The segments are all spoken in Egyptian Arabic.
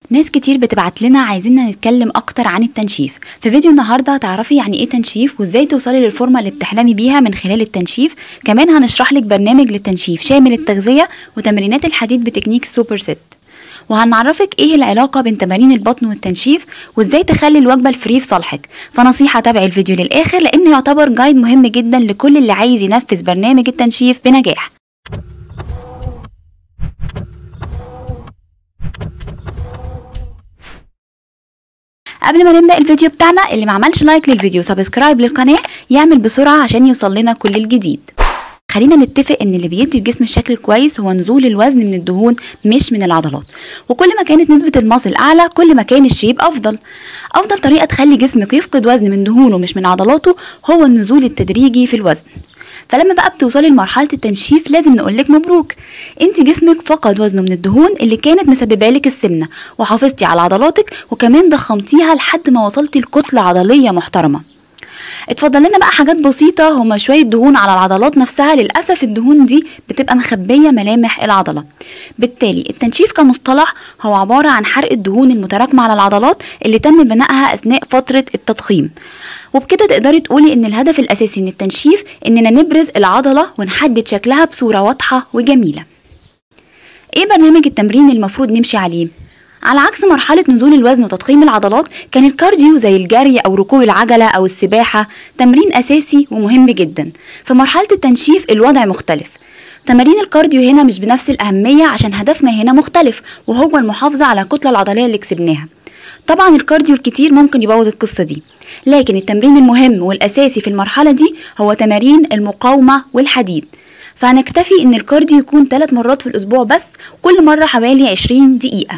ناس كتير بتبعت لنا عايزيننا نتكلم اكتر عن التنشيف في فيديو النهارده هتعرفي يعني ايه تنشيف وازاي توصلي للفورمه اللي بتحلمي بيها من خلال التنشيف كمان هنشرح لك برنامج للتنشيف شامل التغذيه وتمرينات الحديد بتكنيك سوبر ست وهنعرفك ايه العلاقه بين تمارين البطن والتنشيف وازاي تخلي الوجبه الفري في صالحك فنصيحه تابعي الفيديو للاخر لانه يعتبر جايد مهم جدا لكل اللي عايز ينفذ برنامج التنشيف بنجاح قبل ما نبدا الفيديو بتاعنا اللي ما عملش لايك للفيديو سبسكرايب للقناه يعمل بسرعه عشان يوصل لنا كل الجديد خلينا نتفق ان اللي بيدي الجسم الشكل الكويس هو نزول الوزن من الدهون مش من العضلات وكل ما كانت نسبه المصل اعلى كل ما كان الشيب افضل افضل طريقه تخلي جسمك يفقد وزن من دهونه مش من عضلاته هو النزول التدريجي في الوزن فلما بقى بتوصلي لمرحله التنشيف لازم نقولك مبروك انت جسمك فقد وزنه من الدهون اللي كانت مسببه لك السمنه وحافظتي على عضلاتك وكمان ضخمتيها لحد ما وصلتي لكتله عضليه محترمه اتفضل لنا بقى حاجات بسيطة هما شوية دهون على العضلات نفسها للأسف الدهون دي بتبقى مخبية ملامح العضلة بالتالي التنشيف كمصطلح هو عبارة عن حرق الدهون المتراكمة على العضلات اللي تم بنائها أثناء فترة التضخيم وبكده تقدري تقولي ان الهدف الاساسي من التنشيف اننا نبرز العضله ونحدد شكلها بصوره واضحه وجميله ايه برنامج التمرين المفروض نمشي عليه على عكس مرحلة نزول الوزن وتضخيم العضلات كان الكارديو زي الجري أو ركوب العجلة أو السباحة تمرين أساسي ومهم جدا في مرحلة التنشيف الوضع مختلف تمارين الكارديو هنا مش بنفس الأهمية عشان هدفنا هنا مختلف وهو المحافظة على الكتلة العضلية اللي كسبناها طبعا الكارديو الكتير ممكن يبوظ القصة دي لكن التمرين المهم والأساسي في المرحلة دي هو تمارين المقاومة والحديد فهنكتفي ان الكارديو يكون 3 مرات في الأسبوع بس كل مرة حوالي 20 دقيقة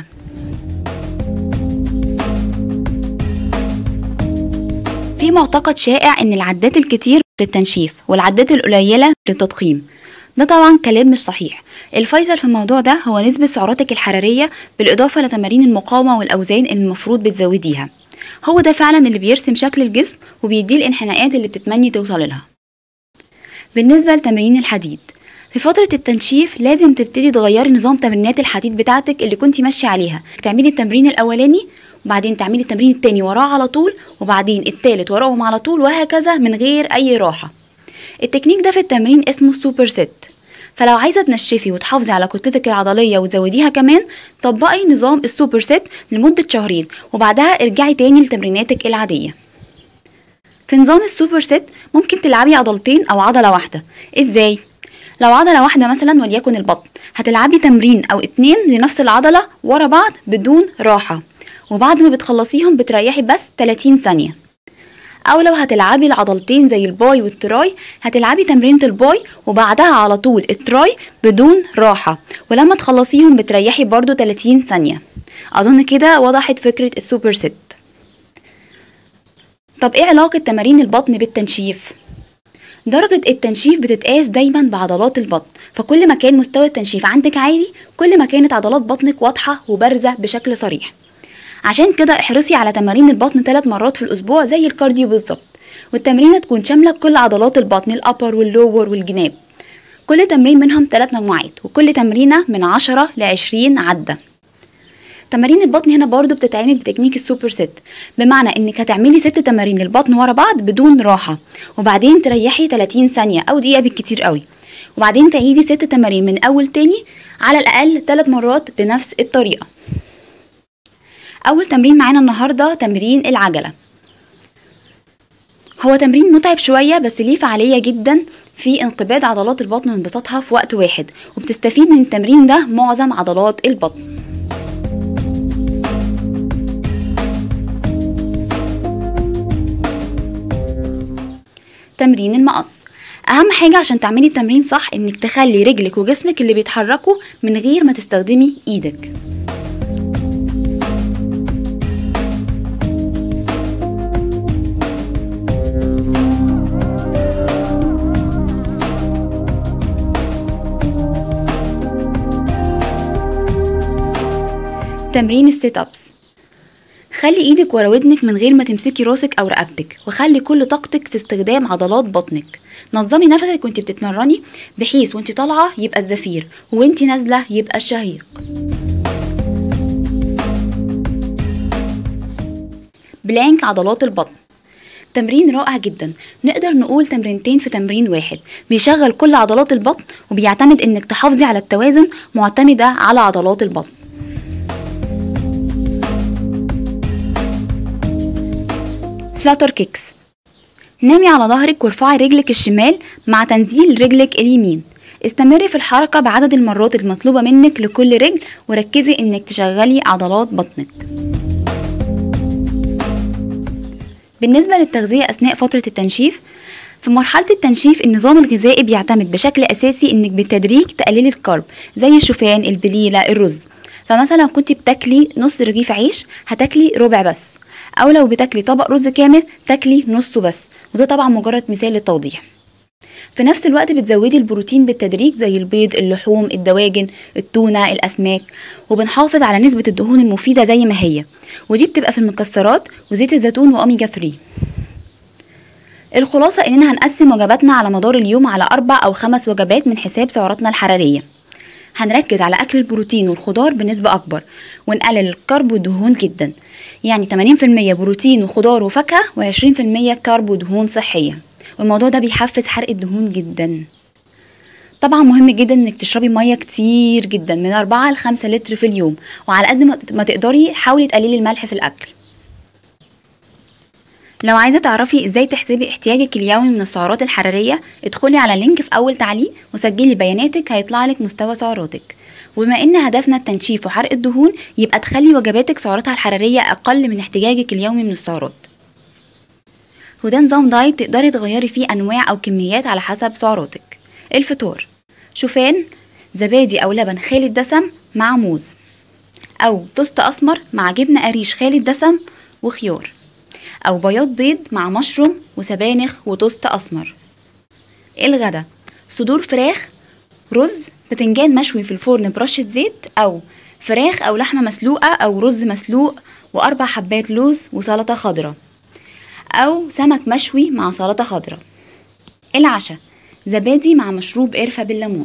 في معتقد شائع ان العدات الكتير للتنشيف والعدات القليلة للتضخيم ده طبعا كلام مش صحيح الفيصل في الموضوع ده هو نسبة سعراتك الحرارية بالإضافة لتمارين المقاومة والأوزان اللي المفروض بتزوديها هو ده فعلا اللي بيرسم شكل الجسم وبيديه الانحناءات اللي بتتمني توصل لها بالنسبة لتمرين الحديد في فترة التنشيف لازم تبتدي تغيري نظام تمرينات الحديد بتاعتك اللي كنتي ماشية عليها تعملي التمرين الأولاني وبعدين تعملي التمرين التاني وراه على طول وبعدين التالت وراهم على طول وهكذا من غير أي راحة التكنيك ده في التمرين اسمه سوبر ست فلو عايزه تنشفي وتحافظي على كتلتك العضليه وتزوديها كمان طبقي نظام السوبر ست لمده شهرين وبعدها ارجعي تاني لتمريناتك العاديه في نظام السوبر ست ممكن تلعبي عضلتين او عضله واحده ازاي لو عضله واحده مثلا وليكن البطن هتلعبي تمرين او اتنين لنفس العضله ورا بعض بدون راحه وبعد ما بتخلصيهم بتريحي بس 30 ثانيه او لو هتلعبي العضلتين زي الباي والتراي هتلعبي تمرينة الباي وبعدها على طول التراي بدون راحة ولما تخلصيهم بتريحي برضو 30 ثانية اظن كده وضحت فكرة السوبر ست طب ايه علاقة تمارين البطن بالتنشيف؟ درجة التنشيف بتتقاس دايما بعضلات البطن فكل ما كان مستوى التنشيف عندك عالي كل ما كانت عضلات بطنك واضحة وبارزة بشكل صريح عشان كده احرصي على تمارين البطن ثلاث مرات في الاسبوع زي الكارديو بالظبط والتمرينة تكون شاملة كل عضلات البطن الابر واللور والجناب كل تمرين منهم ثلاث مجموعات وكل تمرينة من عشرة لعشرين عدة تمارين البطن هنا برضو بتتعمل بتكنيك السوبر ست بمعنى انك هتعملي ست تمارين للبطن ورا بعض بدون راحة وبعدين تريحي 30 ثانية او دقيقة بالكتير قوي وبعدين تعيدي ست تمارين من اول تاني على الاقل ثلاث مرات بنفس الطريقة اول تمرين معانا النهارده تمرين العجله هو تمرين متعب شويه بس ليه فعاليه جدا في انقباض عضلات البطن وانبساطها في وقت واحد وبتستفيد من التمرين ده معظم عضلات البطن تمرين المقص اهم حاجه عشان تعملي التمرين صح انك تخلي رجلك وجسمك اللي بيتحركوا من غير ما تستخدمي ايدك تمرين السيت ابس خلي ايدك ورا ودنك من غير ما تمسكي راسك او رقبتك وخلي كل طاقتك في استخدام عضلات بطنك نظمي نفسك وانت بتتمرني بحيث وانت طالعه يبقى الزفير وانت نازله يبقى الشهيق بلانك عضلات البطن تمرين رائع جدا نقدر نقول تمرينتين في تمرين واحد بيشغل كل عضلات البطن وبيعتمد انك تحافظي على التوازن معتمدة على عضلات البطن فلاتر كيكس نامي على ظهرك وارفعي رجلك الشمال مع تنزيل رجلك اليمين استمري في الحركة بعدد المرات المطلوبة منك لكل رجل وركزي انك تشغلي عضلات بطنك بالنسبة للتغذية أثناء فترة التنشيف في مرحلة التنشيف النظام الغذائي بيعتمد بشكل أساسي إنك بالتدريج تقللي الكرب زي الشوفان البليلة الرز فمثلا كنت بتاكلي نص رغيف عيش هتاكلي ربع بس أو لو بتاكلي طبق رز كامل تاكلي نصه بس وده طبعا مجرد مثال للتوضيح في نفس الوقت بتزودي البروتين بالتدريج زي البيض اللحوم الدواجن التونة الأسماك وبنحافظ على نسبة الدهون المفيدة زي ما هي ودي بتبقى في المكسرات وزيت الزيتون وأوميجا 3 الخلاصة إننا هنقسم وجباتنا على مدار اليوم على أربع أو خمس وجبات من حساب سعراتنا الحرارية هنركز على أكل البروتين والخضار بنسبة أكبر ونقلل الكرب والدهون جدا يعني 80% بروتين وخضار وفاكهة و20% كرب ودهون صحية والموضوع ده بيحفز حرق الدهون جدا طبعا مهم جدا انك تشربي ميه كتير جدا من 4 ل 5 لتر في اليوم وعلى قد ما تقدري حاولي تقللي الملح في الاكل لو عايزه تعرفي ازاي تحسبي احتياجك اليومي من السعرات الحراريه ادخلي على اللينك في اول تعليق وسجلي بياناتك هيطلع لك مستوى سعراتك وبما ان هدفنا التنشيف وحرق الدهون يبقى تخلي وجباتك سعراتها الحراريه اقل من احتياجك اليومي من السعرات وده نظام دايت تقدري تغيري فيه انواع او كميات على حسب سعراتك الفطار شوفان زبادي او لبن خالي الدسم مع موز او توست اسمر مع جبنه قريش خالي الدسم وخيار او بياض بيض مع مشروم وسبانخ وتوست اسمر الغدا صدور فراخ رز بتنجان مشوي في الفرن برشة زيت او فراخ او لحمة مسلوقة او رز مسلوق واربع حبات لوز وسلطة خضراء او سمك مشوي مع سلطة خضراء العشاء زبادي مع مشروب قرفة بالليمون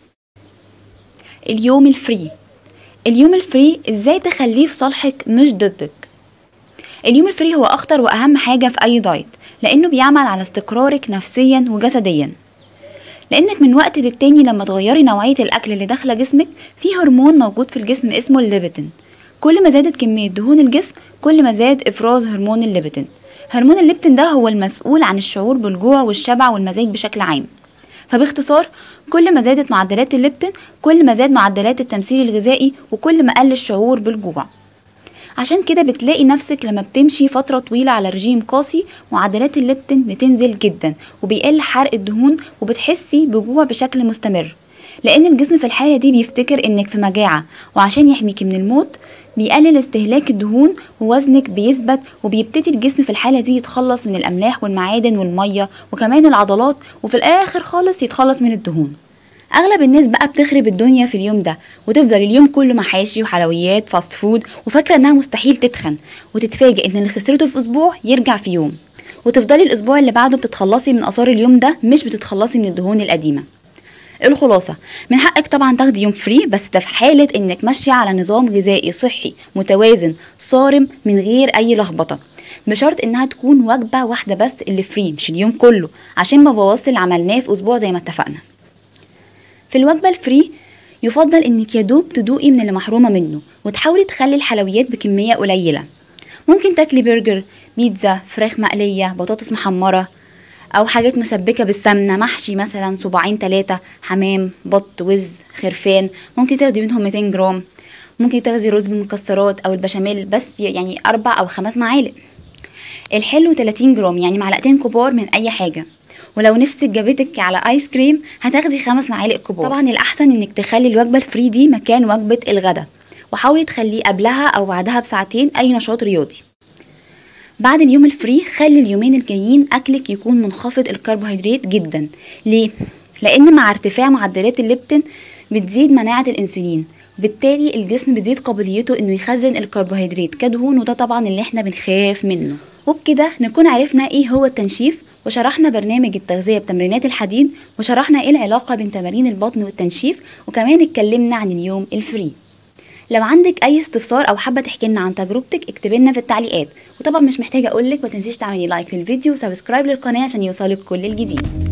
اليوم الفري اليوم الفري ازاي تخليه في صالحك مش ضدك اليوم الفري هو اخطر واهم حاجة في اي دايت لانه بيعمل على استقرارك نفسيا وجسديا لانك من وقت للتاني لما تغيري نوعية الاكل اللي داخلة جسمك في هرمون موجود في الجسم اسمه الليبتين كل ما زادت كمية دهون الجسم كل ما زاد افراز هرمون الليبتين هرمون الليبتين ده هو المسؤول عن الشعور بالجوع والشبع والمزاج بشكل عام فباختصار كل ما زادت معدلات الليبتين كل ما زاد معدلات التمثيل الغذائي وكل ما قل الشعور بالجوع عشان كده بتلاقي نفسك لما بتمشي فترة طويلة على رجيم قاسي معدلات الليبتين بتنزل جدا وبيقل حرق الدهون وبتحسي بجوع بشكل مستمر لان الجسم في الحالة دي بيفتكر انك في مجاعة وعشان يحميكي من الموت بيقلل استهلاك الدهون ووزنك بيثبت وبيبتدي الجسم في الحالة دي يتخلص من الأملاح والمعادن والمية وكمان العضلات وفي الآخر خالص يتخلص من الدهون اغلب الناس بقى بتخرب الدنيا في اليوم ده وتفضل اليوم كله محاشي وحلويات فاست فود وفاكره انها مستحيل تتخن وتتفاجئ ان اللي خسرته في اسبوع يرجع في يوم وتفضلي الاسبوع اللي بعده بتتخلصي من اثار اليوم ده مش بتتخلصي من الدهون القديمه الخلاصة من حقك طبعا تاخدي يوم فري بس ده في حالة انك ماشية على نظام غذائي صحي متوازن صارم من غير اي لخبطة بشرط انها تكون وجبة واحدة بس اللي فري مش اليوم كله عشان ما بوظش اللي عملناه في اسبوع زي ما اتفقنا في الوجبة الفري يفضل انك يدوب تدوقي من اللي محرومة منه وتحاولي تخلي الحلويات بكمية قليلة ممكن تاكلي برجر بيتزا فراخ مقلية بطاطس محمرة او حاجات مسبكه بالسمنه محشي مثلا صباعين ثلاثه حمام بط وز خرفان ممكن تاخدي منهم 200 جرام ممكن تاخدي رز بالمكسرات او البشاميل بس يعني اربع او خمس معالق الحلو 30 جرام يعني معلقتين كبار من اي حاجه ولو نفسك جابتك على ايس كريم هتاخدي خمس معالق كبار طبعا الاحسن انك تخلي الوجبه الفري دي مكان وجبه الغدا وحاولي تخليه قبلها او بعدها بساعتين اي نشاط رياضي بعد اليوم الفري خلي اليومين الجايين اكلك يكون منخفض الكربوهيدرات جدا ليه لان مع ارتفاع معدلات الليبتين بتزيد مناعه الانسولين بالتالي الجسم بتزيد قابليته انه يخزن الكربوهيدرات كدهون وده طبعا اللي احنا بنخاف منه وبكده نكون عرفنا ايه هو التنشيف وشرحنا برنامج التغذية بتمرينات الحديد وشرحنا ايه العلاقة بين تمارين البطن والتنشيف وكمان اتكلمنا عن اليوم الفري لو عندك اي استفسار او حابه تحكي لنا عن تجربتك اكتبي لنا في التعليقات وطبعا مش محتاجه اقول لك ما تنسيش تعملي لايك للفيديو وسبسكرايب للقناه عشان يوصلك كل الجديد